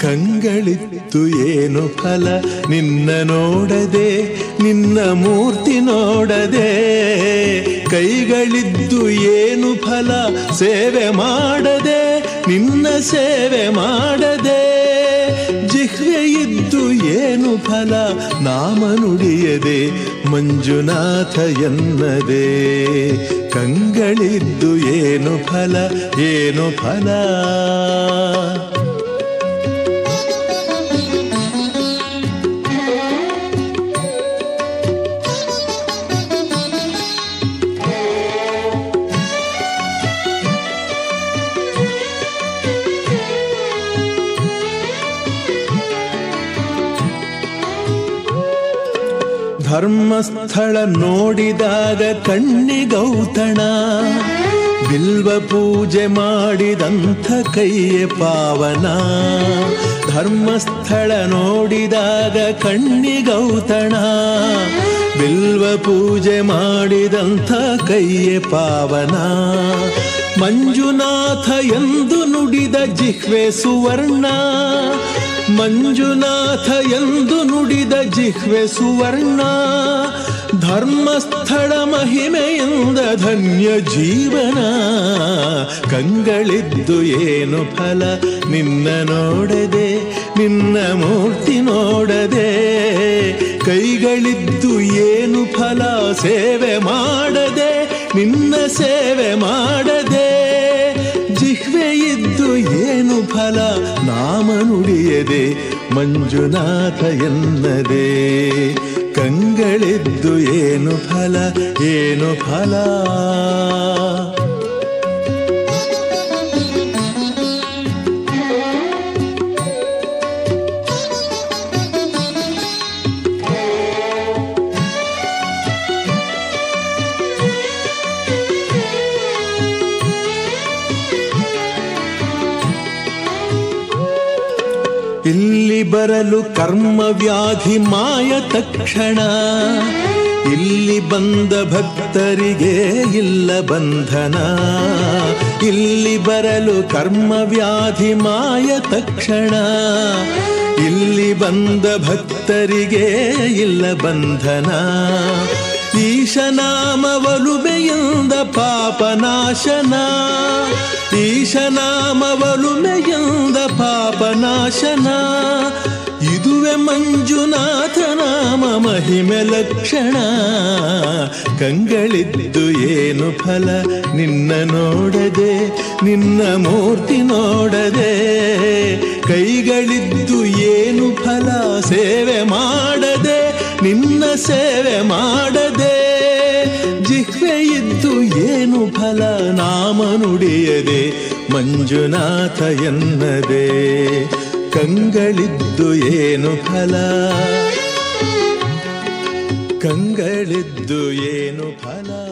ಕಂಗಳಿತ್ತು ಏನು ಫಲ ನಿನ್ನ ನೋಡದೆ ನಿನ್ನ ಮೂರ್ತಿ ನೋಡದೆ ಕೈಗಳಿದ್ದು ಏನು ಫಲ ಸೇವೆ ಮಾಡದೆ ನಿನ್ನ ಸೇವೆ ಮಾಡದೆ ಜಿಹ್ವೆ ಇದ್ದು ಏನು ಫಲ ನಾಮ ನುಡಿಯದೆ ಮಂಜುನಾಥ ಎನ್ನದೆ ಕಂಗಳಿದ್ದು ಏನು ಫಲ ಏನು ಫಲ ಧರ್ಮಸ್ಥಳ ನೋಡಿದಾಗ ಕಣ್ಣಿಗೌತಣ ಬಿಲ್ವ ಪೂಜೆ ಮಾಡಿದಂಥ ಕೈಯೇ ಪಾವನ ಧರ್ಮಸ್ಥಳ ನೋಡಿದಾಗ ಕಣ್ಣಿಗೌತಣ ಬಿಲ್ವ ಪೂಜೆ ಮಾಡಿದಂಥ ಕೈಯೇ ಪಾವನ ಮಂಜುನಾಥ ಎಂದು ನುಡಿದ ಜಿಹ್ವೆ ಸುವರ್ಣ ಮಂಜುನಾಥ ಎಂದು ನುಡಿದ ಜಿಹ್ವೆ ಸುವರ್ಣ ಧರ್ಮಸ್ಥಳ ಮಹಿಮೆಯಿಂದ ಧನ್ಯ ಜೀವನ ಕಂಗಳಿದ್ದು ಏನು ಫಲ ನಿನ್ನ ನೋಡದೆ ನಿನ್ನ ಮೂರ್ತಿ ನೋಡದೆ ಕೈಗಳಿದ್ದು ಏನು ಫಲ ಸೇವೆ ಮಾಡದೆ ನಿನ್ನ ಸೇವೆ ಮಾಡದೆ ಜಿಹ್ವೆ ಇದ್ದು ಏನು ಫಲ ನಾಮ ನುಡಿಯದೆ ಮಂಜುನಾಥ ಎನ್ನದೆ ಕಂಗಳಿದ್ದು ಏನು ಫಲ ಏನು ಫಲ ಇಲ್ಲಿ ಬರಲು ಕರ್ಮ ವ್ಯಾಧಿ ಮಾಯ ತಕ್ಷಣ ಇಲ್ಲಿ ಬಂದ ಭಕ್ತರಿಗೆ ಇಲ್ಲ ಬಂಧನ ಇಲ್ಲಿ ಬರಲು ಕರ್ಮ ವ್ಯಾಧಿ ಮಾಯ ತಕ್ಷಣ ಇಲ್ಲಿ ಬಂದ ಭಕ್ತರಿಗೆ ಇಲ್ಲ ಬಂಧನ ಈಶನಾಮ ಒಲುಮೆಯಿಂದ ಪಾಪನಾಶನ ಈಶನಾಮ ಒಲುಮೆಯಿಂದ ಪಾಪನಾಶನ ಇದುವೆ ಮಂಜುನಾಥ ನಾಮ ಮಹಿಮೆ ಲಕ್ಷಣ ಕಂಗಳಿದ್ದು ಏನು ಫಲ ನಿನ್ನ ನೋಡದೆ ನಿನ್ನ ಮೂರ್ತಿ ನೋಡದೆ ಕೈಗಳಿದ್ದು ಏನು ಫಲ ಸೇವೆ ಮಾಡದೆ ನಿನ್ನ ಸೇವೆ ಮಾಡದೆ ಜಿಹ್ವೆ ಇದ್ದು ಏನು ಫಲ ನಾಮ ನುಡಿಯದೆ ಮಂಜುನಾಥ ಎನ್ನದೆ ಕಂಗಳಿದ್ದು ಏನು ಫಲ ಕಂಗಳಿದ್ದು ಏನು ಫಲ